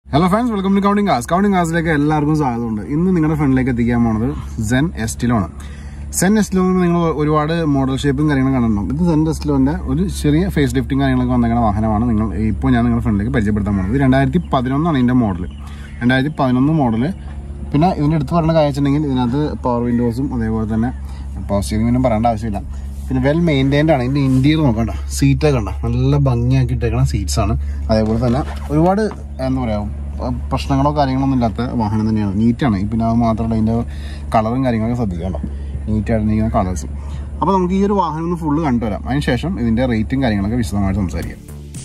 hello friends welcome to counting cars counting കാസിലേക്ക് എല്ലാവർക്കും സ്വാഗതമുണ്ട് ഇന്ന് നിങ്ങളുടെ ഫ്രണ്ടിലേക്ക് എത്തിക്കാൻ പോണത് സെൻ എസ്റ്റിലോണ് സെൻ എസ്റ്റിലോന്ന് നിങ്ങൾ ഒരുപാട് മോഡൽ ഷേപ്പും കാര്യങ്ങളും കണ്ടിട്ടുണ്ടാവും ഇത് സെൻ എസ്റ്റിലോന്റെ ഒരു ചെറിയ ഫേസ് ലിഫ്റ്റിംഗ് കാര്യങ്ങളൊക്കെ വന്നിരിക്കുന്ന വാഹനമാണ് നിങ്ങൾ ഇപ്പോൾ ഞാൻ നിങ്ങളുടെ ഫ്രണ്ടിലേക്ക് പരിചയപ്പെടുത്താൻ പോകുന്നത് ഇത് രണ്ടായിരത്തി പതിനൊന്നാണ് ഇതിന്റെ മോഡൽ രണ്ടായിരത്തി പതിനൊന്ന് മോഡൽ പിന്നെ ഇതിന്റെ അടുത്ത് പറയുന്ന കാര്യം വെച്ചിട്ടുണ്ടെങ്കിൽ ഇതിനകത്ത് പവർ വിൻഡോസും അതേപോലെ തന്നെ പവർ സ്റ്റിയറിംഗിനും പറയേണ്ട ആവശ്യമില്ല പിന്നെ വെൽ മെയിൻറ്റൈൻഡ് ആണ് ഇതിന്റെ ഇന്റീരിയർ നോക്കണ്ട സീറ്റൊക്കെ കണ്ട നല്ല ഭംഗിയാക്കി ഇട്ടേക്കുന്ന സീറ്റ്സ് ആണ് അതേപോലെ തന്നെ ഒരുപാട് എന്താ പറയാ പ- പ്രശ്നങ്ങളോ കാര്യങ്ങളോ ഒന്നും ഇല്ലാത്ത വാഹനം തന്നെയാണ് നീറ്റാണ് പിന്നെ അത് മാത്രമല്ല അതിന്റെ കളറും കാര്യങ്ങളൊക്കെ ശ്രദ്ധിക്കണ്ടോ നീറ്റായിട്ടിരിക്കുന്ന കളേഴ്സും അപ്പോൾ നമുക്ക് ഈ ഒരു വാഹനം ഒന്ന് ഫുള്ള് കണ്ടുവരാം അതിനുശേഷം ഇതിന്റെ റേറ്റും കാര്യങ്ങളൊക്കെ വിശദമായിട്ട് സംസാരിക്കാം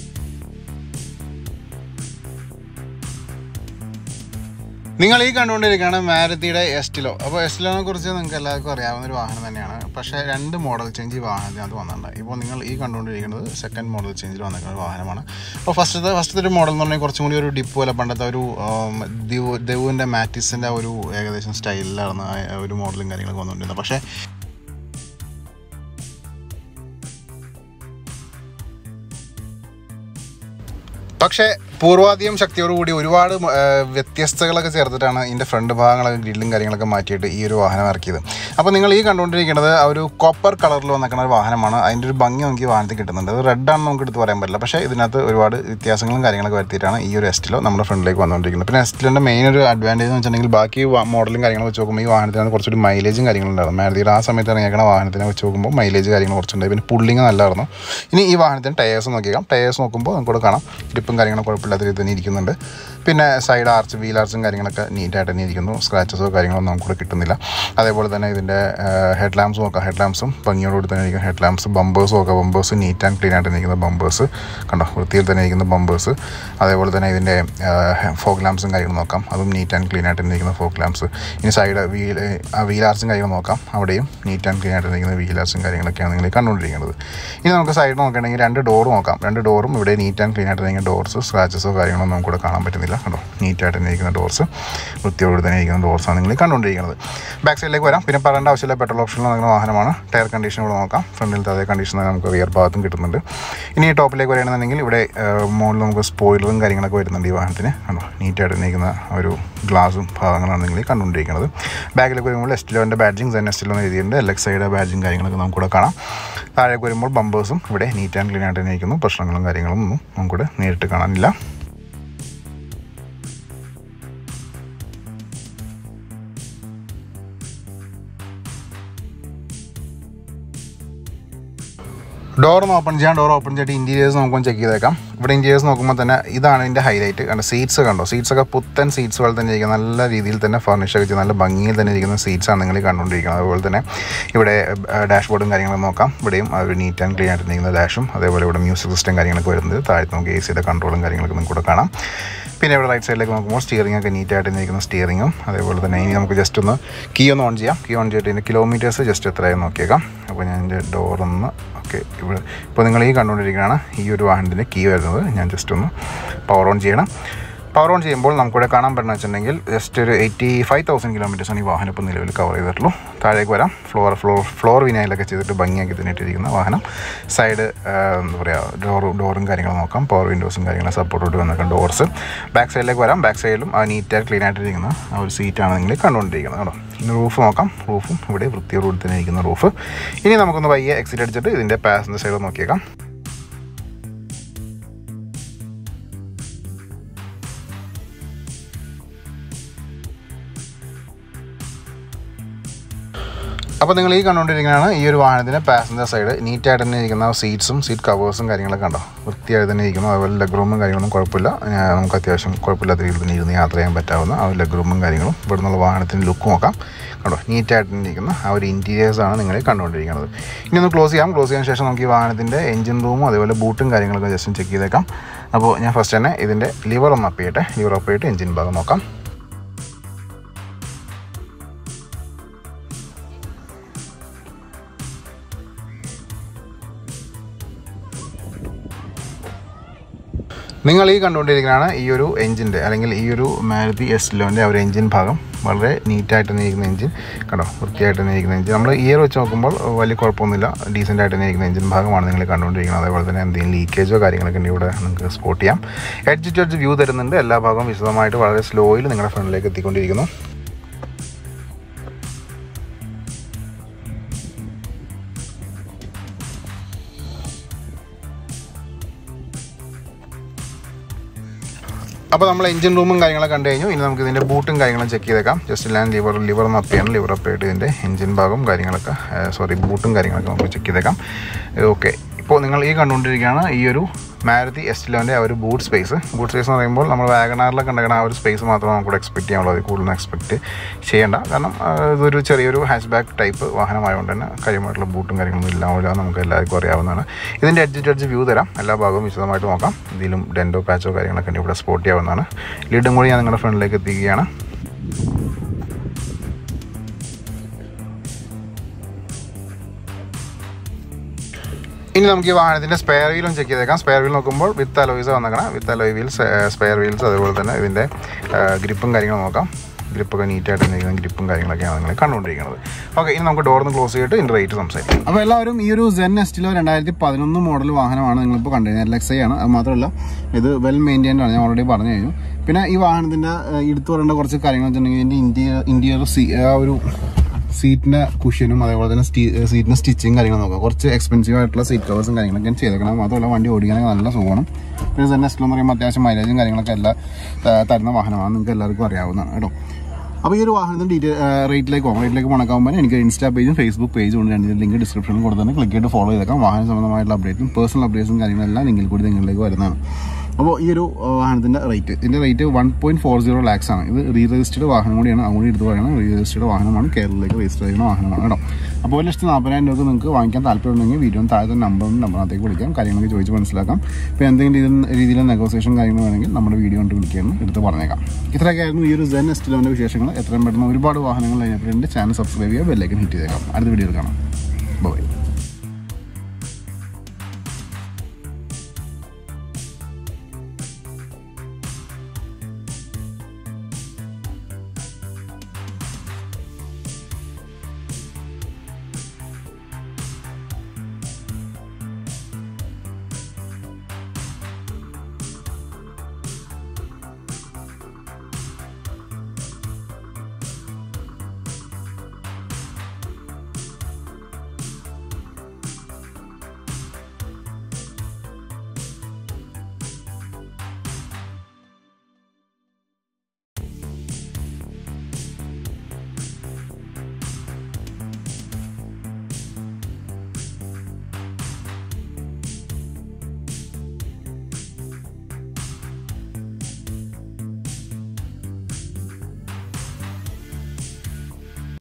നിങ്ങൾ ഈ കണ്ടുകൊണ്ടിരിക്കുകയാണ് മാരുതിയുടെ എസ്റ്റിലോ അപ്പോൾ എസ്റ്റിലോനെ കുറിച്ച് നിങ്ങൾക്ക് എല്ലാവർക്കും അറിയാവുന്ന ഒരു വാഹനം തന്നെയാണ് പക്ഷേ രണ്ട് മോഡൽ ചേഞ്ച് ഈ വാഹനത്തിനകത്ത് വന്നിട്ടുണ്ട് ഇപ്പോൾ നിങ്ങൾ ഈ കണ്ടുകൊണ്ടിരിക്കുന്നത് സെക്കൻഡ് മോഡൽ ചേഞ്ചിൽ വന്നിരിക്കുന്ന ഒരു വാഹനമാണ് അപ്പോൾ ഫസ്റ്റത്തെ ഫസ്റ്റത്തെ ഒരു മോഡൽ എന്ന് പറഞ്ഞാൽ കുറച്ചും കൂടി ഒരു ഡിപ്പ് പോലെ പണ്ടത്തെ ഒരു ആം, ദിവ് ദേവുവിൻ്റെ മാറ്റിസിൻ്റെ ഒരു ഏകദേശം സ്റ്റൈലിലാണ് ആ ഒരു മോഡലും കാര്യങ്ങളൊക്കെ വന്നുകൊണ്ടിരുന്നത് പക്ഷേ പക്ഷേ പൂർവാധികം ശക്തിയോടുകൂടി ഒരുപാട് ആ, വ്യത്യസ്തകളൊക്കെ ചേർത്തിട്ടാണ് ഇതിൻ്റെ ഫ്രണ്ട് ഭാഗങ്ങളൊക്കെ ഗ്രില്ലും കാര്യങ്ങളൊക്കെ മാറ്റിയിട്ട് ഈ ഒരു വാഹനം ഇറക്കിയത് അപ്പോൾ നിങ്ങൾ ഈ കണ്ടുകൊണ്ടിരിക്കുന്നത് ആ ഒരു കോപ്പർ കളറിൽ വന്നിരിക്കുന്ന ഒരു വാഹനമാണ് അതിൻ്റെ ഒരു ഭംഗി നമുക്ക് ഈ വാഹനത്തിൽ കിട്ടുന്നുണ്ട് അത് റെഡ് ആണെന്ന് നമുക്ക് എടുത്ത് പറയാൻ പറ്റില്ല പക്ഷേ ഇതിനകത്ത് ഒരുപാട് വ്യത്യാസങ്ങളും കാര്യങ്ങളൊക്കെ വരുത്തിയിട്ടാണ് ഈ ഒരു എസ്റ്റിലോ നമ്മുടെ ഫ്രണ്ടിലേക്ക് വന്നുകൊണ്ടിരിക്കുന്നത് പിന്നെ എസ്റ്റിലിൻ്റെ മെയിൻ ഒരു അഡ്വാൻറ്റേജ് എന്ന് വെച്ചിട്ടുണ്ടെങ്കിൽ ബാക്കി മോഡലും കാര്യങ്ങളും വെച്ച് നോക്കുമ്പോൾ ഈ വാഹനത്തിനകത്ത് കുറച്ചൊരു മൈലേജും കാര്യങ്ങളുണ്ടായിരുന്നു മാരുതിയുടെ ആ സമയത്ത് ഇറങ്ങിയേക്കുന്ന വാഹനത്തിനെ വെച്ച് നോക്കുമ്പോൾ മൈലേജ് കാര്യങ്ങൾ കുറച്ചുണ്ട് പിന്നെ പുള്ളിങ് നല്ലതായിരുന്നു ഇനി ഈ വാഹനത്തിന് ടയേഴ്സ് നോക്കിയേക്കാം ടയേഴ്സ് നോക്കുമ്പോൾ നമുക്കിവിടെ കാണാം ഗ്രിപ്പും കാര്യങ്ങളും കുഴപ്പമില്ലാത്ത രീതിയിൽ തന്നെ ഇരിക്കുന്നുണ്ട് പിന്നെ സൈഡ് ആർച്ച് വീൽ ആർച്ചും കാര്യങ്ങളൊക്കെ നീറ്റായിട്ട് തന്നെ ഇരിക്കുന്നു സ്ക്രാച്ചസോ കാര്യങ്ങളൊന്നും നമുക്കിവിടെ കിട്ടുന്നില്ല അതേപോലെ തന്നെ ഇതിൻ്റെ ഹെഡ് ലാംപ്സ് നോക്കാം ഹെഡ് ലാംപ്സും ഭംഗിയോടുകൂടി തന്നെ ഇരിക്കുന്ന ഹെഡ് ലാംപ്സ് ബമ്പേഴ്സ് നോക്കാം ബമ്പേഴ്സ് നീറ്റ് ആൻഡ് ക്ലീൻ ആയിട്ട് ഇരിക്കുന്ന ബമ്പേഴ്സ് കണ്ടോ വൃത്തിയിൽ തന്നെ ഇരിക്കുന്ന ബമ്പേഴ്സ് അതേപോലെ തന്നെ ഇതിൻ്റെ ഫോക്ക് ലാംപ്സും കാര്യങ്ങളും നോക്കാം അതും നീറ്റ് ആൻഡ് ക്ലീൻ ആയിട്ട് തന്നെ ഇരിക്കുന്ന ഫോക്ക് ലാംപ്സ് ഇനി സൈഡ് വീൽ ആ വീൽ ആർച്ചും കാര്യങ്ങളും നോക്കാം അവിടെയും നീറ്റ് ആൻഡ് ക്ലീൻ ആയിട്ട് ഇരിക്കുന്ന വീൽ ആർച്ചും കാര്യങ്ങളൊക്കെയാണ് നിങ്ങൾ ഈ കണ്ടുകൊണ്ടിരിക്കുന്നത് ഇനി നമുക്ക് സൈഡ് നോക്കുകയാണെങ്കിൽ രണ്ട് ഡോർ നോക്കാം രണ്ട് ഡോറും ഇവിടെ നീറ്റ് ആൻഡ് ക്ലീൻ ആയിട്ട് ഇരിക്കുന്ന ഡോർസ് സ്ക്രാച്ചസോ കാര്യങ്ങളോ നമുക്ക് ഇവിടെ കാണാൻ പറ്റുന്നില്ല കണ്ടോ നീറ്റായിട്ട് തന്നെ ഇരിക്കുന്ന ഡോർസ് വൃത്തിയോട് തന്നെ ഇരിക്കുന്ന ഡോർസാണ് നിങ്ങൾ ഈ കണ്ടുകൊണ്ടിരിക്കുന്നത് ബാക്ക് സൈഡിലേക്ക് വരാം പിന്നെ പറയേണ്ട ആവശ്യമില്ല പെട്രോൾ ഓപ്ഷനിൽ നടക്കുന്ന വാഹനമാണ് ടയർ കണ്ടീഷൻ ഇവിടെ നോക്കാം ഫ്രണ്ടിലത്തെ അതേ കണ്ടീഷൻ നമുക്ക് റിയർ ഭാഗത്തും കിട്ടുന്നുണ്ട് ഇനി ഈ ടോപ്പിലേക്ക് വരികയാണെന്നുണ്ടെങ്കിൽ ഇവിടെ മുകളിൽ നമുക്ക് സ്പോയിലറും കാര്യങ്ങളൊക്കെ വരുന്നുണ്ട് ഈ വാഹനത്തിന് കണ്ടോ നീറ്റായിട്ട് തന്നെ ഇരിക്കുന്ന ഒരു ഗ്ലാസും ഭാഗങ്ങളാണ് നിങ്ങൾ ഈ കണ്ടുകൊണ്ടിരിക്കുന്നത് ബാക്കിലേക്ക് വരുമ്പോൾ എസ്റ്റിലോൻ്റെ ബാഡ്ജിങ് തന്നെ എസ്റ്റിലോ എന്ന് എഴുതിയിട്ടുണ്ട് എൽ എക്സ് ഐയുടെ ബാഡ്ജിങ് കാര്യങ്ങളൊക്കെ നമുക്കിവിടെ കാണാം താഴേക്ക് വരുമ്പോൾ ബമ്പേഴ്സും ഇവിടെ നീറ്റ് ആൻഡ് ക്ലീൻ ആയിട്ട് തന്നെ ഇരിക്കുന്നു പ്രശ്നങ്ങളും കാര്യങ്ങളും ഒന്നും നമുക്കിവിടെ നേരിട്ട് കാണാനില്ല ഡോർ ഒന്ന് ഓപ്പൺ ചെയ്യാം ഡോർ ഓപ്പൺ ചെയ്തിട്ട് ഇൻറ്റീരിയേഴ്സ് നമുക്കൊന്ന് ചെക്ക് ചെയ്തേക്കാം ഇവിടെ ഇൻറ്റീരിയേഴ്സ് നോക്കുമ്പോൾ തന്നെ ഇതാണ് ഇതിൻ്റെ ഹൈലൈറ്റ് കണ്ടോ സീറ്റ്സ് കണ്ടോ സീറ്റ്സ് ഒക്കെ പുത്തൻ സീറ്റ്സ് പോലെ തന്നെ ഇരിക്കുന്ന നല്ല രീതിയിൽ തന്നെ ഫർണിഷ് ഒക്കെ ചെയ്ത് നല്ല ഭംഗിയിൽ തന്നെ ഇരിക്കുന്ന സീറ്റ്സ് ആണ് നിങ്ങൾ ഈ കണ്ടുകൊണ്ടിരിക്കുന്നത് അതുപോലെ തന്നെ ഇവിടെ ഡാഷ്ബോർഡും കാര്യങ്ങളും നോക്കാം ഇവിടെയും ആ ഒരു നീറ്റ് ആൻഡ് ക്ലീൻ ആയിട്ട് ഇരിക്കുന്ന ഡാഷും അതേപോലെ ഇവിടെ മ്യൂസിക് സിസ്റ്റം കാര്യങ്ങളൊക്കെ വരുന്നത് താഴത്ത് നമുക്ക് എ സിയുടെ കൺട്രോളും കാര്യങ്ങളൊക്കെ നമുക്ക് ഇവിടെ കാണാം പിന്നെ ഇവിടെ റൈറ്റ് സൈഡിലേക്ക് നോക്കുമ്പോൾ സ്റ്റിയറിംഗ് ഒക്കെ നീറ്റായിട്ട് ഇരിക്കുന്ന സ്റ്റിയറിങ്ങും അതേപോലെ തന്നെ ഇനി നമുക്ക് ജസ്റ്റ് ഒന്ന് കീ ഒന്ന് ഓൺ ചെയ്യാം കീ ഓൺ ചെയ്തിട്ട് ഇതിൻ്റെ കിലോമീറ്റേഴ്സ് ജസ്റ്റ് എത്രയായി നോക്കിയേക്കാം അപ്പോൾ ഞാൻ എൻ്റെ ഡോറൊന്ന് ഓക്കെ ഇവിടെ ഇപ്പോൾ നിങ്ങൾ ഈ കണ്ടുകൊണ്ടിരിക്കുകയാണ് ഈ ഒരു വാഹനത്തിൻ്റെ കീ വരുന്നത് ഞാൻ ജസ്റ്റ് ഒന്ന് പവർ ഓൺ ചെയ്യണം പവർ ഓൺ ചെയ്യുമ്പോൾ നമുക്കിവിടെ കാണാൻ പറ്റുന്ന വെച്ചിട്ടുണ്ടെങ്കിൽ ജസ്റ്റ് ഒരു എയ്റ്റി ഫൈവ് തൗസൻഡ് കിലോമീറ്റേഴ്സാണ് ഈ വാഹനം ഇപ്പോൾ നിലവിൽ കവർ ചെയ്തിട്ടുള്ളൂ താഴേക്ക് വരാം ഫ്ലോർ ഫ്ലോർ ഫ്ലോർ വിനയിലൊക്കെ ചെയ്തിട്ട് ഭംഗിയാക്കി തന്നെ ഇട്ടിരിക്കുന്ന വാഹനം സൈഡ് എന്താ പറയുക ഡോർ ഡോറും കാര്യങ്ങളും നോക്കാം പവർ വിൻഡോസും കാര്യങ്ങളും സപ്പോർട്ടോട്ട് വന്നേക്കാം ഡോർസ് ബാക്ക് സൈഡിലേക്ക് വരാം ബാക്ക് സൈഡിലും ആ നീറ്റായിട്ട് ക്ലീൻ ആയിട്ടിരിക്കുന്ന ആ ഒരു സീറ്റാണ് നിങ്ങൾ കണ്ടുകൊണ്ടിരിക്കുന്നത് കേട്ടോ ഇനി റൂഫ് നോക്കാം റൂഫും ഇവിടെ വൃത്തിയോടുകൂടി തന്നെ ഇരിക്കുന്ന റൂഫ് ഇനി നമുക്കൊന്ന് പയ്യെ എക്സിറ്റ് അടിച്ചിട്ട് ഇതിൻ്റെ പാസഞ്ചർ സൈഡ് നോക്കിയേക്കാം അപ്പോൾ നിങ്ങൾ ഈ കണ്ടുകൊണ്ടിരിക്കുന്നതാണ് ഈ ഒരു വാഹനത്തിൻ്റെ പാസഞ്ചർ സൈഡ് നീറ്റായിട്ട് തന്നെ ഇരിക്കുന്ന സീറ്റ്സും സീറ്റ് കവേഴ്സും കാര്യങ്ങളൊക്കെ കണ്ടോ വൃത്തിയായിട്ട് തന്നെ ഇരിക്കുന്നു അതുപോലെ ലെഗ് റൂമും കാര്യങ്ങളൊന്നും കുഴപ്പമില്ല ആ, നമുക്ക് അത്യാവശ്യം കുഴപ്പമില്ലാത്ത രീതിയിൽ തന്നെ ഇരുന്ന് യാത്ര ചെയ്യാൻ പറ്റാവുന്ന ആ ഒരു ലെഗ് റൂമും കാര്യങ്ങളും ഇവിടെ നിന്നുള്ള വാഹനത്തിൻ്റെ ലുക്ക് നോക്കാം കണ്ടോ നീറ്റായിട്ട് തന്നെ ഇരിക്കുന്ന ആ ഒരു ഇൻറ്റീരിയേഴ്സാണ് നിങ്ങൾ കണ്ടുകൊണ്ടിരിക്കുന്നത് ഇനി ഒന്ന് ക്ലോസ് ചെയ്യാം ക്ലോസ് ചെയ്യാൻ ശേഷം നമുക്ക് ഈ വാഹനത്തിൻ്റെ എഞ്ചിൻ റൂമും അതേപോലെ ബൂട്ടും കാര്യങ്ങളൊക്കെ ജസ്റ്റ് ചെക്ക് ചെയ്തേക്കാം അപ്പോൾ ഞാൻ ഫസ്റ്റ് തന്നെ ഇതിൻ്റെ ലിവർ ഒന്ന് അപ്പ് ചെയ്യട്ടെ ലിവർ അപ്പ് ചെയ്തിട്ട് എഞ്ചിൻ ഭാഗം നോക്കാം നിങ്ങൾ ഈ കണ്ടുകൊണ്ടിരിക്കുന്നതാണ് ഈ ഒരു എഞ്ചിൻ്റെ അല്ലെങ്കിൽ ഈ ഒരു മാരുതി എസ് ലോൻ്റെ ആ ഒരു എഞ്ചിൻ ഭാഗം വളരെ നീറ്റായിട്ട് തന്നെ ഇരിക്കുന്ന എഞ്ചിൻ കണ്ടോ വൃത്തിയായിട്ട് തന്നെ ഇരിക്കുന്ന എഞ്ചിൻ നമ്മൾ ഇയർ വെച്ച് നോക്കുമ്പോൾ വലിയ കുഴപ്പമൊന്നുമില്ല ഡീസൻ്റ് ആയിട്ട് തന്നെ ഇരിക്കുന്ന എഞ്ചിൻ ഭാഗമാണ് നിങ്ങൾ കണ്ടുകൊണ്ടിരിക്കുന്നത് അതേപോലെ തന്നെ എന്തെങ്കിലും ലീക്കേജോ കാര്യങ്ങളൊക്കെ ഉണ്ടെങ്കിൽ ഇവിടെ നിങ്ങൾക്ക് സ്പോട്ട് ചെയ്യാം എഡ്ജ് ടു എഡ്ജ് വ്യൂ തരുന്നുണ്ട് എല്ലാ ഭാഗവും വിശദമായിട്ട് വളരെ സ്ലോയിൽ നിങ്ങളുടെ ഫ്രണ്ടിലേക്ക് എത്തിക്കൊണ്ടിരിക്കുന്നു അപ്പോൾ നമ്മൾ എഞ്ചിൻ റൂമും കാര്യങ്ങളൊക്കെ കണ്ടു കഴിഞ്ഞു ഇനി നമുക്ക് ഇതിൻ്റെ ബൂട്ടും കാര്യങ്ങളും ചെക്ക് ചെയ്തേക്കാം ജസ്റ്റ് ലാൻഡ് ലിവർ ലിവർ ഒന്ന് അപ്പ് ചെയ്യണം ലിവർ അപ്പ് ചെയ്തിട്ട് ഇതിൻ്റെ എഞ്ചിൻ ഭാഗവും കാര്യങ്ങളൊക്കെ സോറി ബൂട്ടും കാര്യങ്ങളൊക്കെ നമുക്ക് ചെക്ക് ചെയ്തേക്കാം ഓക്കെ ഇപ്പോൾ നിങ്ങൾ ഈ കണ്ടുകൊണ്ടിരിക്കുകയാണ് ഈ ഒരു മാരുതി എസ്റ്റിലോൻ്റെ ആ ഒരു ബൂട്ട് സ്പേസ് ബൂട്ട് സ്പേസ് എന്ന് പറയുമ്പോൾ നമ്മൾ വാഗണാറിലൊക്കെ ഉണ്ടാക്കുന്ന ആ ഒരു സ്പേസ് മാത്രമേ നമുക്ക് എക്സ്പെക്ട് ചെയ്യാനുള്ളൂ അതിൽ കൂടുതൽ എക്സ്പെക്ട് ചെയ്യേണ്ട കാരണം ആ, ഇതൊരു ചെറിയൊരു ഹാച്ച് ബാക്ക് ടൈപ്പ് വാഹനമായതുകൊണ്ട് തന്നെ കാര്യമായിട്ടുള്ള ബൂട്ടും കാര്യങ്ങളൊന്നും ഇല്ലാവില്ല നമുക്ക് എല്ലാവർക്കും അറിയാവുന്നതാണ് ഇതിൻ്റെ എഡ്ജ് ടു എഡ്ജ് വ്യൂ തരാം എല്ലാ ഭാഗവും വിശദമായിട്ട് നോക്കാം ഇതിലും ഡെൻഡോ പാച്ചോ കാര്യങ്ങളൊക്കെ ഉണ്ട് ഇവിടെ സ്പോട്ട് ചെയ്യാവുന്നതാണ് ലീഡും കൂടി ഞാൻ നിങ്ങളുടെ ഫ്രണ്ടിലേക്ക് എത്തിക്കുകയാണ് ഇനി നമുക്ക് ഈ വാഹനത്തിൻ്റെ സ്പെയർ വീലും ചെക്ക് ചെയ്തേക്കാം സ്പെയർ വീൽ നോക്കുമ്പോൾ വിത്ത് അലോയ്സ് വന്നേക്കണം with alloy wheels spare wheels അതുപോലെ തന്നെ ഇതിൻ്റെ ഗ്രിപ്പും കാര്യങ്ങളും നോക്കാം ഗ്രിപ്പൊക്കെ നീറ്റായിട്ട് ഇരിക്കുന്ന ഗ്രിപ്പും കാര്യങ്ങളൊക്കെയാണ് നിങ്ങൾ കണ്ടുകൊണ്ടിരിക്കുന്നത് ഓക്കെ ഇനി നമുക്ക് ഡോർന്ന് ക്ലോസ് ചെയ്തിട്ട് ഇതിൻ്റെ റേറ്റ് സംസാരിക്കാം അപ്പോൾ എല്ലാവരും ഈ ഒരു സെൻ എസ്റ്റിലോ രണ്ടായിരത്തി പതിനൊന്ന് മോഡൽ വാഹനമാണ് നിങ്ങളിപ്പോൾ കണ്ടത് എൽ എക്സ് ഐ ആണ് അത് മാത്രമല്ല ഇത് വെൽ മെയിൻറ്റൈൻഡ് ആണ് ഞാൻ ഓൾറെഡി പറഞ്ഞു കഴിഞ്ഞു പിന്നെ ഈ വാഹനത്തിൻ്റെ എടുത്തു പറയേണ്ട കുറച്ച് കാര്യങ്ങൾ വെച്ചിട്ടുണ്ടെങ്കിൽ ഇതിൻ്റെ ഇന്റീരിയർ ഇന്റീരിയർ സീ ആ ഒരു സീറ്റിന്റെ കുഷ്യനും അതേപോലെ തന്നെ സീറ്റിന്റെ സ്റ്റിച്ചിങ് കാര്യങ്ങളും നോക്കാം കുറച്ച് എക്സ്പെൻസീവ് ആയിട്ടുള്ള സീറ്റ് കവേഴ്സും കാര്യങ്ങളൊക്കെ ചെയ്തേക്കണം മാത്രമല്ല വണ്ടി ഓടിക്കാനൊക്കെ നല്ല സുഖമാണ് പിന്നെ തന്നെ നെസ്റ്റിൽ എന്ന് പറയുമ്പോൾ അത്യാവശ്യം മൈലേജും കാര്യങ്ങളൊക്കെ എല്ലാം ആ, തരുന്ന വാഹനമാണ് നിങ്ങൾക്ക് എല്ലാവർക്കും അറിയാവുന്നതാണ് കേട്ടോ അപ്പോൾ ഈ ഒരു വാഹനത്തിൻ്റെ ഡീറ്റെയിൽ റേറ്റിലേക്ക് പോകാം റേറ്റിലേക്ക് പോകണക്കാകുമ്പോൾ എനിക്ക് ഇൻസ്റ്റാ പേജും ഫേസ്ബുക്ക് പേജും ഉണ്ട് രണ്ടിൻ്റെ ലിങ്ക് ഡിസ്ക്രിപ്ഷനിൽ കൊടുത്ത് തന്നെ ക്ലിക്ക് ചെയ്ത് ഫോളോ ചെയ്തേക്കാം വാഹന സംബന്ധമായിട്ടുള്ള അപ്ഡേറ്റും പേഴ്സണൽ അപ്ഡേറ്റ്സും കാര്യങ്ങളെല്ലാം ലിങ്കിൽ കൂടി നിങ്ങളിലേക്ക് വരുന്നതാണ് അപ്പോൾ ഈ ഒരു ആ, വാഹനത്തിൻ്റെ റേറ്റ് ഇതിൻ്റെ rate one point four zero lakhs ആണ് ഇത് റീ രജിസ്റ്റേഡ് വാഹനം കൂടിയാണ് അതുകൊണ്ട് എടുത്ത് പറയണം റീ രജിസ്റ്റേഡ് വാഹനമാണ് കേരളത്തിലേക്ക് രജിസ്റ്റർ ചെയ്യുന്ന വാഹനമാണ് കേട്ടോ അപ്പോൾ ഒരു ലക്ഷത്തി നാൽപ്പതിനായിരം രൂപ നിങ്ങൾക്ക് വാങ്ങിക്കാൻ താല്പര്യമുണ്ടെങ്കിൽ വീഡിയോ താഴത്തെ നമ്പറും നമ്പറിനകത്തേക്ക് വിളിക്കാം കാര്യങ്ങളൊക്കെ ചോദിച്ച് മനസ്സിലാക്കാം ഇപ്പോൾ എന്തെങ്കിലും രീതിയിൽ രീതിയിൽ നെഗോസിയേഷൻ കാര്യങ്ങൾ വേണമെങ്കിൽ നമ്മുടെ വീഡിയോ കണ്ട് വിളിക്കാമെന്ന് എടുത്ത് പറഞ്ഞേക്കാം ഇത്രയൊക്കെ ആയിരുന്നു ഈ ഒരു സെൻ എസ്റ്റിലോൻ്റെ വിശേഷങ്ങൾ എത്രയും പെട്ടെന്ന് ഒരുപാട് വാഹനങ്ങൾ കഴിഞ്ഞിട്ടുണ്ട് ചാനൽ സബ്സ്ക്രൈബ് ചെയ്യുക ബെല്ലൈക്കൻ ഹിറ്റ് ചെയ്തേക്കാം അടുത്ത വീഡിയോയിൽ കാണാം ബൈ